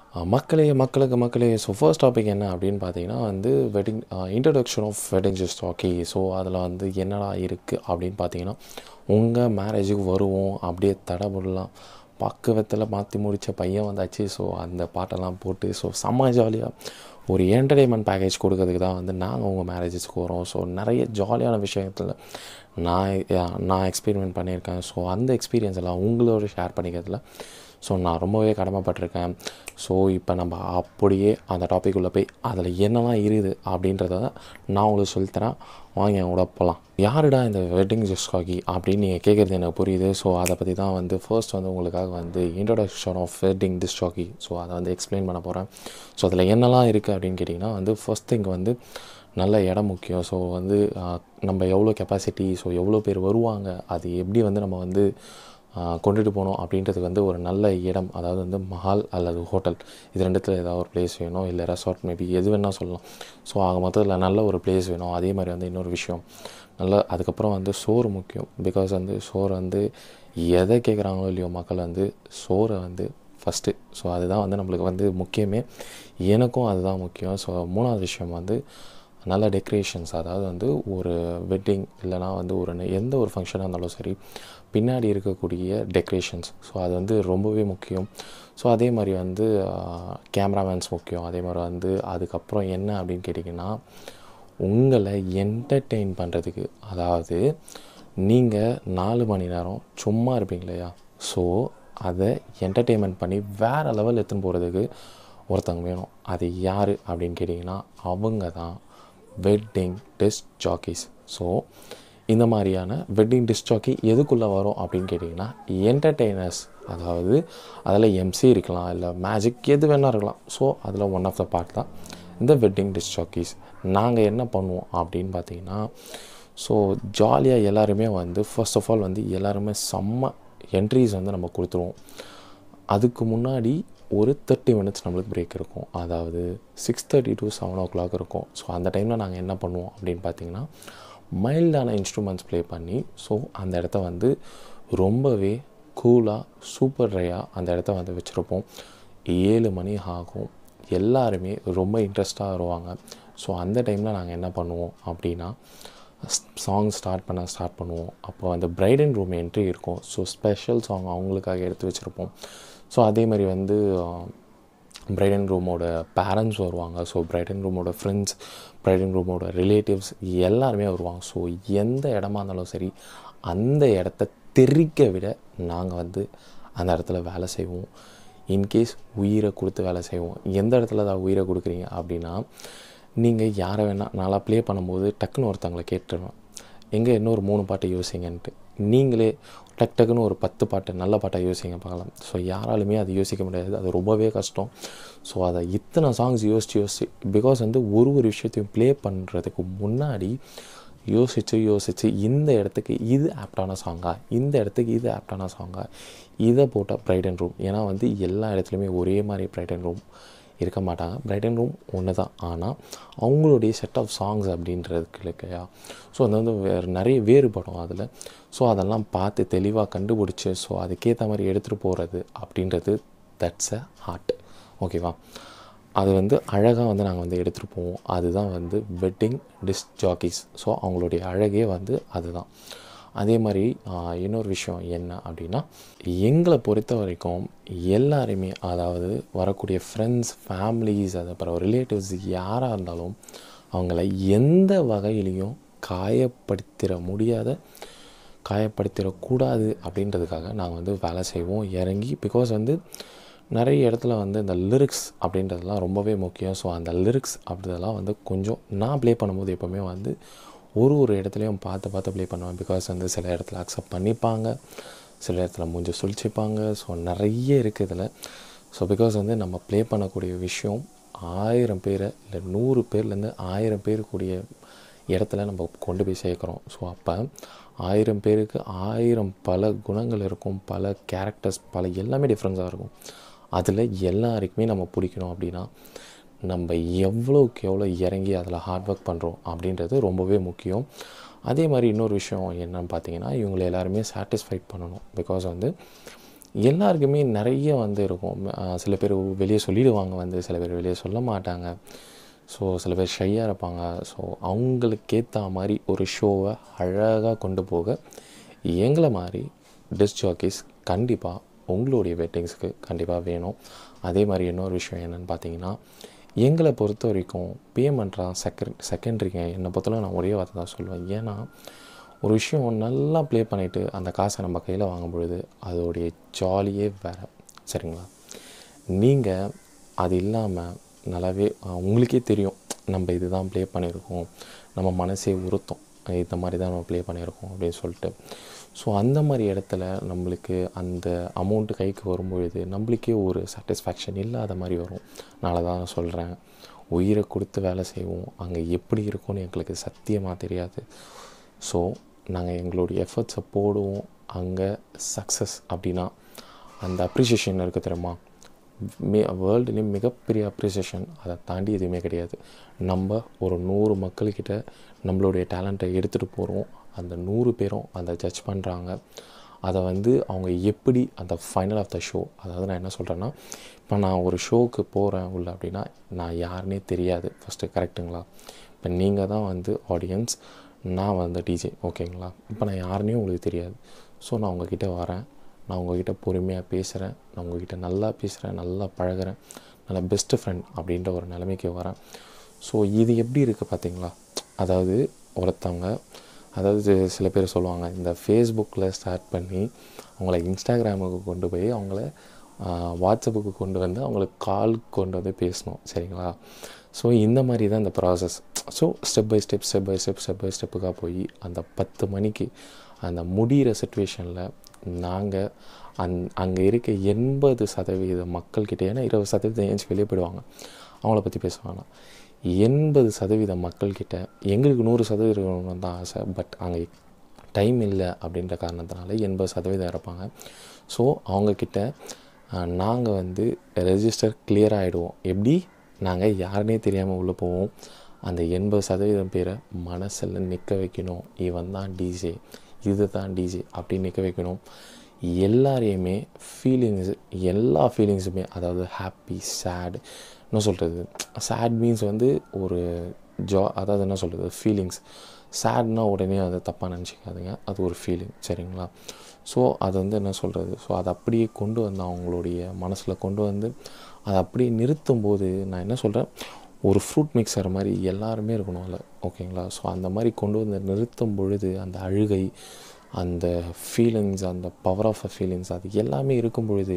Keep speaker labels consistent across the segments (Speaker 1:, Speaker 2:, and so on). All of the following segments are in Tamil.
Speaker 1: அஹ், மக்களே மக்களுக்கு மக்களே ஸோ ஃபர்ஸ்ட் டாபிக் என்ன அப்படின்னு பார்த்தீங்கன்னா வந்து wedding introduction of wedding just okay so அதில் வந்து என்னடா இருக்குது அப்படின்னு பார்த்தீங்கன்னா உங்கள் மேரேஜுக்கு வருவோம் அப்படியே தடபுடலாம் பக்குவத்தில் மாற்றி முடித்த பையன் வந்தாச்சு ஸோ அந்த பாட்டெல்லாம் போட்டு ஸோ செம்ம ஜாலியாக ஒரு என்டர்டெயின்மெண்ட் பேக்கேஜ் கொடுக்கறதுக்கு தான் வந்து நாங்கள் உங்கள் மேரேஜஸ்க்கு வரோம் ஸோ நிறைய ஜாலியான விஷயத்தில் நான் அஹ், நான் எக்ஸ்பீரிமெண்ட் பண்ணியிருக்கேன் ஸோ அந்த எக்ஸ்பீரியன்ஸ் எல்லாம் உங்களோட ஷேர் பண்ணிக்கிறதுல ஸோ நான் ரொம்பவே கடமைப்பட்டிருக்கேன் ஸோ இப்போ நம்ம அப்படியே அந்த டாபிக் உள்ள போய் அதில் என்னெல்லாம் இருக்குது அப்படின்றத நான் உங்களுக்கு சொல்லித்தரேன் வாங்க என் கூட போகலாம் யாருடா இந்த வெட்டிங் ஜஸ்காகி அப்படின்னு நீங்கள் கேட்குறது எனக்கு புரியுது ஸோ அதை பற்றி தான் வந்து ஃபர்ஸ்ட் வந்து உங்களுக்காக வந்து இன்ட்ரடக்ஷன் ஆஃப் வெட்டிங் டிஸ்டாகி ஸோ அதை வந்து எக்ஸ்பிளைன் பண்ண போகிறேன் ஸோ அதில் என்னெல்லாம் இருக்குது அப்படின்னு கேட்டிங்கன்னா வந்து ஃபர்ஸ்ட் திங் வந்து நல்ல இடம் முக்கியம் ஸோ வந்து ஆஹ், நம்ம எவ்வளோ கெப்பாசிட்டி ஸோ எவ்வளோ பேர் வருவாங்க அது எப்படி வந்து நம்ம வந்து ஆஹ், கொண்டுட்டு போகணும் அப்படின்றதுக்கு வந்து ஒரு நல்ல இடம் அதாவது வந்து மஹால் அல்லது ஹோட்டல் இது ரெண்டுத்தில் ஏதாவது ஒரு பிளேஸ் வேணும் இல்லை ரெசார்ட் மேபி எது வேணால் சொல்லலாம் ஸோ ஆக மொத்தத்தில் நல்ல ஒரு பிளேஸ் வேணும் அதே மாதிரி வந்து இன்னொரு விஷயம் நல்ல அதுக்கப்புறம் வந்து சோறு முக்கியம் பிகாஸ் வந்து சோறு வந்து எதை கேட்குறாங்களோ இல்லையோ மக்கள் வந்து சோறை வந்து ஃபஸ்ட்டு ஸோ அதுதான் வந்து நம்மளுக்கு வந்து முக்கியமே எனக்கும் அதுதான் முக்கியம் ஸோ மூணாவது விஷயம் வந்து நல்ல டெக்கரேஷன்ஸ் அதாவது வந்து ஒரு வெட்டிங் இல்லைனா வந்து ஒரு நெ- எந்த ஒரு ஃபங்க்ஷனாக இருந்தாலும் சரி பின்னாடி இருக்கக்கூடிய டெக்கரேஷன்ஸ் ஸோ அது வந்து ரொம்பவே முக்கியம் ஸோ அதே மாதிரி வந்து கேமராமேன்ஸ் முக்கியம் அதே மாதிரி வந்து அதுக்கப்புறம் என்ன அப்படின்னு கேட்டிங்கன்னா உங்களை என்டர்டெயின் பண்ணுறதுக்கு அதாவது நீங்கள் நாலு மணி நேரம் சும்மா இருப்பீங்க இல்லையா ஸோ அதை என்டர்டெயின்மெண்ட் பண்ணி வேறு லெவல் எடுத்துன்னு போகிறதுக்கு ஒருத்தவங்க வேணும் அது யார் அப்படின்னு கேட்டிங்கன்னா அவங்க தான் வெட்டிங் டிஸ்க் ஜாக்கீஸ் ஸோ இந்த மாதிரியான வெட்டிங் டிஸ்க் ஜாக்கி எதுக்குள்ளே வரும் அப்படின்னு கேட்டிங்கன்னா என்டர்டெய்னர்ஸ் அதாவது அதில் எம்சி இருக்கலாம் இல்லை மேஜிக் எது வேணால் இருக்கலாம் ஸோ அதில் ஒன் ஆஃப் த பார்ட் தான் இந்த வெட்டிங் டிஸ்க் ஜாக்கீஸ் நாங்கள் என்ன பண்ணுவோம் அப்படின்னு பார்த்தீங்கன்னா ஸோ ஜாலியாக எல்லாருமே வந்து ஃபர்ஸ்ட் ஆஃப் ஆல் வந்து எல்லாருமே செம்ம என்ட்ரிஸ் வந்து நம்ம கொடுத்துருவோம் அதுக்கு முன்னாடி ஒரு தேர்ட்டி மினிட்ஸ் நம்மளுக்கு பிரேக் இருக்கும் அதாவது six thirty to seven o'clock இருக்கும் ஸோ அந்த டைமில் நாங்கள் என்ன பண்ணுவோம் அப்படின்னு பார்த்தீங்கன்னா மைல்டான இன்ஸ்ட்ருமெண்ட்ஸ் ப்ளே பண்ணி ஸோ அந்த இடத்த வந்து ரொம்பவே கூலாக சூப்பர் ட்ரையாக அந்த இடத்த வந்து வச்சுருப்போம் ஏழு மணி ஆகும் எல்லாருமே ரொம்ப இன்ட்ரெஸ்ட்டாக வருவாங்க ஸோ அந்த டைமில் நாங்கள் என்ன பண்ணுவோம் அப்படின்னா சாங் ஸ்டார்ட் பண்ண ஸ்டார்ட் பண்ணுவோம் அப்போ அந்த பிரைட் அண்ட் ரூம் என்ட்ரி இருக்கும் ஸோ ஸ்பெஷல் சாங் அவங்களுக்காக எடுத்து வச்சுருப்போம் ஸோ அதே மாதிரி வந்து பிரைட் அண்ட் ரூமோட பேரண்ட்ஸ் வருவாங்க ஸோ பிரைட் அண்ட் ரூமோட ஃப்ரெண்ட்ஸ் பிரைட் அண்ட் ரூமோட ரிலேட்டிவ்ஸ் எல்லாருமே வருவாங்க ஸோ எந்த இடமா இருந்தாலும் சரி அந்த இடத்த தெரிக்க விட நாங்கள் வந்து அந்த இடத்துல வேலை செய்வோம் இன்கேஸ் உயிரை கொடுத்து வேலை செய்வோம் எந்த இடத்துல தான் உயிரை கொடுக்குறீங்க அப்படின்னா நீங்கள் யாரை வேணால் நாளாக ப்ளே பண்ணும்போது டக்குன்னு ஒருத்தவங்களை கேட்டுருவேன் எங்கே இன்னொரு மூணு பாட்டை யோசிங்கன்ட்டு நீங்களே டக் டக்குன்னு ஒரு பத்து பாட்டு நல்ல பாட்டை யோசிங்க பார்க்கலாம் ஸோ யாராலுமே அது யோசிக்க முடியாது அது ரொம்பவே கஷ்டம் ஸோ அதை இத்தனை சாங்ஸ் யோசிச்சு யோசிச்சு பிகாஸ் வந்து ஒரு ஒரு விஷயத்தையும் ப்ளே பண்ணுறதுக்கு முன்னாடி யோசித்து யோசித்து இந்த இடத்துக்கு இது ஆப்டான சாங்கா இந்த இடத்துக்கு இது ஆப்டான சாங்கா இதை போட்டால் பிரைட் அண்ட் ரூம் ஏன்னா வந்து எல்லா இடத்துலையுமே ஒரே மாதிரி பிரைட் அண்ட் ரூம் இருக்க மாட்டாங்க பிரைட் அண்ட் ரூம் ஒன்று தான் ஆனால் அவங்களுடைய செட் ஆஃப் சாங்ஸ் அப்படின்றதுக்கு இல்லையா ஸோ அது வந்து வேறு நிறைய வேறுபடும் அதில் ஸோ அதெல்லாம் பார்த்து தெளிவாக கண்டுபிடிச்சி ஸோ அதுக்கேற்ற மாதிரி எடுத்துகிட்டு போகிறது அப்படின்றது தட்ஸ் அ ஆர்ட் ஓகேவா அது வந்து அழகாக வந்து நாங்கள் வந்து எடுத்துகிட்டு போவோம் அதுதான் வந்து வெட்டிங் டிஸ்க் ஜாக்கீஸ் ஸோ அவங்களுடைய அழகே வந்து அதுதான் அதே மாதிரி ஆஹ், இன்னொரு விஷயம் என்ன அப்படின்னா எங்களை பொறுத்த வரைக்கும் எல்லாருமே அதாவது வரக்கூடிய ஃப்ரெண்ட்ஸ் ஃபேமிலிஸ் அதுக்கப்புறம் ரிலேட்டிவ்ஸ் யாராக இருந்தாலும் அவங்கள எந்த வகையிலையும் காயப்படுத்திட முடியாத காயப்படுத்திடக்கூடாது அப்படின்றதுக்காக நாங்கள் வந்து வேலை செய்வோம் இறங்கி பிகாஸ் வந்து நிறைய இடத்துல வந்து இந்த லிரிக்ஸ் அப்படின்றதெல்லாம் ரொம்பவே முக்கியம் ஸோ அந்த லிரிக்ஸ் அப்படின்றதெல்லாம் வந்து கொஞ்சம் நான் ப்ளே பண்ணும்போது எப்போவுமே வந்து ஒரு ஒரு இடத்துலையும் பார்த்து பார்த்து ப்ளே பண்ணுவேன் பிகாஸ் வந்து சில இடத்துல அக்செப்ட் பண்ணிப்பாங்க சில இடத்துல மூஞ்சி சுழிச்சிப்பாங்க ஸோ நிறைய இருக்குது இதில் ஸோ பிகாஸ் வந்து நம்ம ப்ளே பண்ணக்கூடிய விஷயம் ஆயிரம் பேரை இல்லை நூறு பேர்லேருந்து ஆயிரம் பேர் கூடிய இடத்துல நம்ம கொண்டு போய் சேர்க்குறோம் ஸோ அப்போ ஆயிரம் பேருக்கு ஆயிரம் பல குணங்கள் இருக்கும் பல கேரக்டர்ஸ் பல எல்லாமே டிஃப்ரென்ஸாக இருக்கும் அதில் எல்லாருக்குமே நம்ம பிடிக்கணும் அப்படின்னா நம்ம எவ்வளோக்கு எவ்வளோ இறங்கி அதில் ஹார்ட் ஒர்க் பண்ணுறோம் அப்படின்றது ரொம்பவே முக்கியம் அதே மாதிரி இன்னொரு விஷயம் என்னன்னு பார்த்தீங்கன்னா இவங்களை எல்லாருமே சாட்டிஸ்ஃபைட் பண்ணணும் பிகாஸ் வந்து எல்லாருக்குமே நிறைய வந்து இருக்கும் அஹ் சில பேர் வெளியே சொல்லிடுவாங்க வந்து சில பேர் வெளியே சொல்ல மாட்டாங்க ஸோ சில பேர் ஷையாக இருப்பாங்க ஸோ அவங்களுக்கேற்ற மாதிரி ஒரு ஷோவை அழகாக கொண்டு போக எங்களை மாதிரி டிஸ்க் ஜாக்கீஸ் கண்டிப்பாக உங்களுடைய வெட்டிங்ஸ்க்கு கண்டிப்பாக வேணும் அதே மாதிரி இன்னொரு விஷயம் என்னென்னு பார்த்தீங்கன்னா எங்களை பொறுத்த வரைக்கும் பேமெண்ட்லாம் செகண்ட் செகண்டரிங்க என்னை பொறுத்தவரை நான் ஒரே வார்த்தை தான் சொல்லுவேன் ஏன்னா ஒரு விஷயம் நல்லா ப்ளே பண்ணிவிட்டு அந்த காசை நம்ம கையில் வாங்கும் பொழுது அதோடைய ஜாலியே வேறு சரிங்களா நீங்கள் அது இல்லாமல் நல்லாவே அஹ், உங்களுக்கே தெரியும் நம்ம இதுதான் ப்ளே பண்ணியிருக்கோம் நம்ம மனசே உறுத்தும் இந்த மாதிரி தான் நம்ம ப்ளே பண்ணியிருக்கோம் அப்படின்னு சொல்லிட்டு ஸோ அந்த மாதிரி இடத்துல நம்மளுக்கு அந்த அமௌண்ட்டு கைக்கு வரும்பொழுது நம்மளுக்கே ஒரு சாட்டிஸ்ஃபேக்ஷன் இல்லாத மாதிரி வரும் நான் தான் சொல்கிறேன் உயிரை கொடுத்து வேலை செய்வோம் அங்கே எப்படி இருக்கும்னு எங்களுக்கு சத்தியமாக தெரியாது ஸோ நாங்கள் எங்களுடைய எஃபர்ட்ஸை போடுவோம் அங்கே சக்ஸஸ் அப்படின்னா அந்த அப்ரிசியேஷன் இருக்குது தெரியுமா மே வேர்ல்டுலேயே மிகப்பெரிய அப்ரிசியேஷன் அதை தாண்டி எதுவுமே கிடையாது நம்ம ஒரு நூறு மக்கள்கிட்ட நம்மளுடைய டேலண்ட்டை எடுத்துகிட்டு போகிறோம் அந்த நூறு பேரும் அந்த ஜட்ஜ் பண்ணுறாங்க அதை வந்து அவங்க எப்படி அந்த ஃபைனல் ஆஃப் த ஷோ அதாவது நான் என்ன சொல்கிறேன்னா இப்போ நான் ஒரு ஷோவுக்கு போகிறேன் உள்ள அப்படின்னா நான் யாருன்னே தெரியாது ஃபஸ்ட்டு கரெக்டுங்களா இப்போ நீங்கள் தான் வந்து ஆடியன்ஸ் நான் வந்து டிஜே ஓகேங்களா இப்போ நான் யாருன்னே உங்களுக்கு தெரியாது ஸோ நான் உங்ககிட்ட வரேன் நான் உங்ககிட்ட பொறுமையாக பேசுகிறேன் நான் உங்ககிட்ட நல்லா பேசுகிறேன் நல்லா பழகுறேன் நல்ல பெஸ்ட்டு ஃப்ரெண்ட் அப்படின்ற ஒரு நிலைமைக்கு வரேன் ஸோ இது எப்படி இருக்குது பார்த்தீங்களா அதாவது ஒருத்தவங்க அதாவது சில பேர் சொல்லுவாங்க இந்த ஃபேஸ்புக்கில் ஸ்டார்ட் பண்ணி அவங்கள இன்ஸ்டாகிராமுக்கு கொண்டு போய் அவங்கள ஆஹ், வாட்ஸ்அப்புக்கு கொண்டு வந்து அவங்களுக்கு கால் கொண்டு வந்து பேசணும் சரிங்களா ஸோ இந்த மாதிரி தான் இந்த process so step by step step by step step by ஸ்டெப்புக்காக போய் அந்த பத்து மணிக்கு அந்த முடிகிற சுச்சுவேஷனில் நாங்கள் அந் அங்கே இருக்க எண்பது சதவீத மக்கள்கிட்ட ஏன்னா இருபது சதவீதம் ஏஞ்சி வெளியே போயிடுவாங்க அவங்கள பற்றி பேசுவாங்க எண்பது சதவீத மக்கள்கிட்ட எங்களுக்கு நூறு சதவீதம் தான் ஆசை பட் அங்கே டைம் இல்லை அப்படின்ற காரணத்தினால எண்பது சதவீதம் இறப்பாங்க ஸோ அவங்கக்கிட்ட நாங்கள் வந்து ரெஜிஸ்டர் clear ஆகிடுவோம் எப்படி நாங்கள் யாருனே தெரியாமல் உள்ளே போவோம் அந்த எண்பது சதவீதம் பேரை மனசில் நிற்க வைக்கணும் இவன் தான் டிஜே இது தான் டிஜே அப்படின்னு நிற்க வைக்கணும் எல்லாரையுமே ஃபீலிங்ஸ் எல்லா ஃபீலிங்ஸுமே அதாவது ஹாப்பி சேட் என்ன சொல்கிறது சேட் மீன்ஸ் வந்து ஒரு ஜா அதாவது என்ன சொல்கிறது ஃபீலிங்ஸ் சேட்னா உடனே அதை தப்பாக நினச்சிக்காதுங்க அது ஒரு ஃபீலிங் சரிங்களா ஸோ அது வந்து என்ன சொல்கிறது ஸோ அதை அப்படியே கொண்டு வந்து அவங்களுடைய மனசில் கொண்டு வந்து அதை அப்படியே நிறுத்தும் போது நான் என்ன சொல்கிறேன் ஒரு ஃப்ரூட் மிக்சர் மாதிரி எல்லாருமே இருக்கணும் அதில் ஓகேங்களா ஸோ அந்த மாதிரி கொண்டு வந்து நிறுத்தும் பொழுது அந்த அழுகை அந்த ஃபீலிங்ஸ் அந்த பவர் ஆஃப் அ ஃபீலிங்ஸ் அது எல்லாமே இருக்கும் பொழுது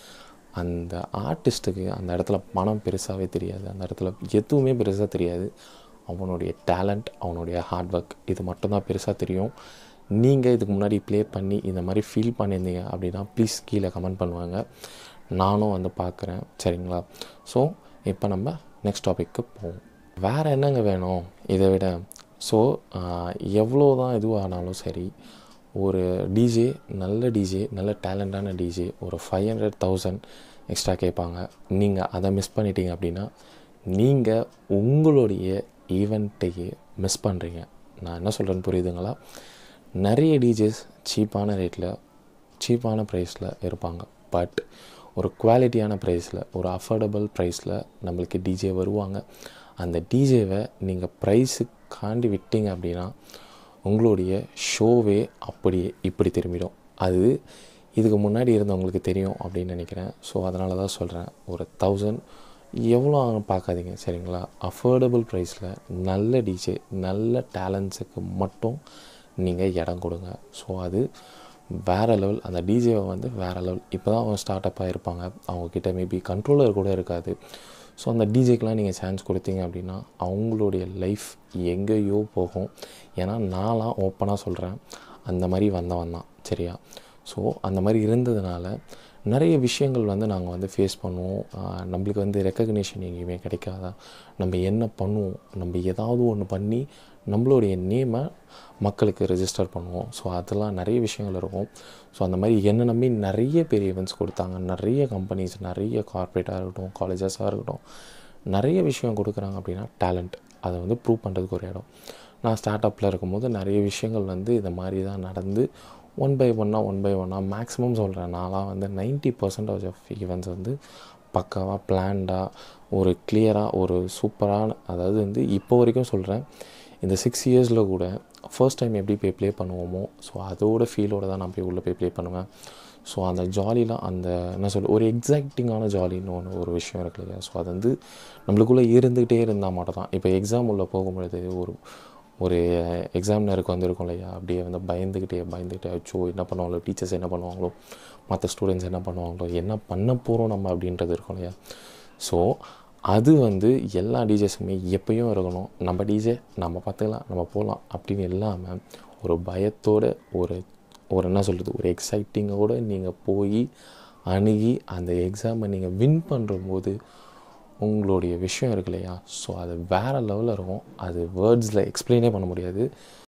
Speaker 1: அந்த ஆர்டிஸ்ட்டுக்கு அந்த இடத்துல பணம் பெருசாகவே தெரியாது அந்த இடத்துல எதுவுமே பெருசாக தெரியாது அவனுடைய டேலண்ட் அவனுடைய ஹார்ட் ஒர்க் இது மட்டும்தான் பெருசாக தெரியும் நீங்கள் இதுக்கு முன்னாடி ப்ளே பண்ணி இந்த மாதிரி ஃபீல் பண்ணியிருந்தீங்க அப்படின்னா ப்ளீஸ் கீழே கமெண்ட் பண்ணுவாங்க நானும் வந்து பார்க்குறேன் சரிங்களா ஸோ இப்போ நம்ம நெக்ஸ்ட் டாபிக்கு போவோம் வேறு என்னங்க வேணும் இதை விட ஸோ எவ்வளோ தான் இதுவானாலும் சரி ஒரு டிஜே நல்ல டிஜே நல்ல டேலண்டான டிஜே ஒரு ஃபைவ் ஹண்ட்ரட் தௌசண்ட் எக்ஸ்ட்ரா கேட்பாங்க நீங்கள் அதை மிஸ் பண்ணிட்டீங்க அப்படின்னா நீங்கள் உங்களுடைய ஈவெண்ட்டையே மிஸ் பண்ணுறீங்க நான் என்ன சொல்கிறேன்னு புரியுதுங்களா நிறைய டிஜேஸ் சீப்பான ரேட்டில் சீப்பான ப்ரைஸில் இருப்பாங்க பட் ஒரு குவாலிட்டியான ப்ரைஸில் ஒரு அஃபோர்டபுள் ப்ரைஸில் நம்மளுக்கு டிஜே வருவாங்க அந்த டிஜேவை நீங்கள் ப்ரைஸுக்காண்டி விட்டீங்க அப்படின்னா உங்களுடைய ஷோவே அப்படியே இப்படி திரும்பிடும் அது இதுக்கு முன்னாடி இருந்தவங்களுக்கு தெரியும் அப்படின்னு நினைக்கிறேன் ஸோ அதனால தான் சொல்கிறேன் ஒரு தௌசண்ட் எவ்வளோ ஆகும் பார்க்காதீங்க சரிங்களா அஃபோர்டபுள் ப்ரைஸில் நல்ல டிஜே நல்ல டேலண்ட்ஸுக்கு மட்டும் நீங்கள் இடம் கொடுங்க ஸோ அது வேறு லெவல் அந்த டிஜேவை வந்து வேறு லெவல் இப்போ தான் அவங்க ஸ்டார்ட் அப் ஆகிருப்பாங்க அவங்கக்கிட்ட மேபி கண்ட்ரோலர் கூட இருக்காது ஸோ அந்த டிஜேக்கெலாம் நீங்கள் சான்ஸ் கொடுத்தீங்க அப்படின்னா அவங்களுடைய லைஃப் எங்கேயோ போகும் ஏன்னா நான்லாம் ஓப்பனாக சொல்கிறேன் அந்த மாதிரி வந்தவன் தான் சரியா ஸோ அந்த மாதிரி இருந்ததுனால நிறைய விஷயங்கள் வந்து நாங்கள் வந்து ஃபேஸ் பண்ணுவோம் ஆஹ் நம்மளுக்கு வந்து ரெக்கக்னிஷன் எங்கேயுமே கிடைக்காதா நம்ம என்ன பண்ணுவோம் நம்ம ஏதாவது ஒன்று பண்ணி நம்மளுடைய நேமை மக்களுக்கு ரெஜிஸ்டர் பண்ணுவோம் ஸோ அதெல்லாம் நிறைய விஷயங்கள் இருக்கும் ஸோ அந்த மாதிரி என்ன நம்பி நிறைய பெரிய ஈவெண்ட்ஸ் கொடுத்தாங்க நிறைய கம்பெனிஸ் நிறைய கார்ப்பரேட்டாக இருக்கட்டும் காலேஜஸாக இருக்கட்டும் நிறைய விஷயம் கொடுக்குறாங்க அப்படின்னா டேலண்ட் அதை வந்து ப்ரூவ் பண்ணுறதுக்கு ஒரு இடம் நான் ஸ்டார்ட் அப்பில் இருக்கும்போது நிறைய விஷயங்கள் வந்து இந்த மாதிரி தான் நடந்து ஒன் பை ஒன்னாக ஒன் பை ஒன்னாக மேக்ஸிமம் சொல்கிறேன் நான்லாம் வந்து நைன்ட்டி பர்சன்டேஜ் ஆஃப் ஈவெண்ட்ஸ் வந்து பக்காவாக பிளான்டாக ஒரு கிளியராக ஒரு சூப்பரான அதாவது வந்து இப்போ வரைக்கும் சொல்கிறேன் இந்த சிக்ஸ் இயர்ஸில் கூட ஃபர்ஸ்ட் டைம் எப்படி போய் ப்ளே பண்ணுவோமோ ஸோ அதோட ஃபீலோட தான் நான் போய் உள்ளே போய் ப்ளே பண்ணுவேன் ஸோ அந்த ஜாலிலாம் அந்த என்ன சொல்ல ஒரு எக்ஸைட்டிங்கான ஜாலின்னு ஒன்று ஒரு விஷயம் இருக்கு இல்லையா ஸோ அது வந்து நம்மளுக்குள்ளே இருந்துக்கிட்டே இருந்தால் மட்டும் தான் இப்போ எக்ஸாம் உள்ளே போகும்பொழுது ஒரு ஒரு எக்ஸாமினருக்கு வந்திருக்கும் இல்லையா அப்படியே வந்து பயந்துக்கிட்டே பயந்துக்கிட்டே அச்சோ என்ன பண்ணுவாங்களோ டீச்சர்ஸ் என்ன பண்ணுவாங்களோ மற்ற ஸ்டூடெண்ட்ஸ் என்ன பண்ணுவாங்களோ என்ன பண்ண போகிறோம் நம்ம அப்படின்றது இருக்கும் இல்லையா ஸோ அது வந்து எல்லா டிஜேஸுமே எப்பயும் இருக்கணும் நம்ம டிஜே நம்ம பார்த்துக்கலாம் நம்ம போகலாம் அப்படின்னு இல்லாமல் ஒரு பயத்தோட ஒரு ஒரு என்ன சொல்கிறது ஒரு எக்ஸைட்டிங்கோடு நீங்கள் போய் அணுகி அந்த எக்ஸாமை நீங்கள் வின் பண்ணும்போது உங்களுடைய விஷயம் இருக்கு இல்லையா ஸோ அது வேறு லெவலில் இருக்கும் அது வேர்ட்ஸில் எக்ஸ்பிளைனே பண்ண முடியாது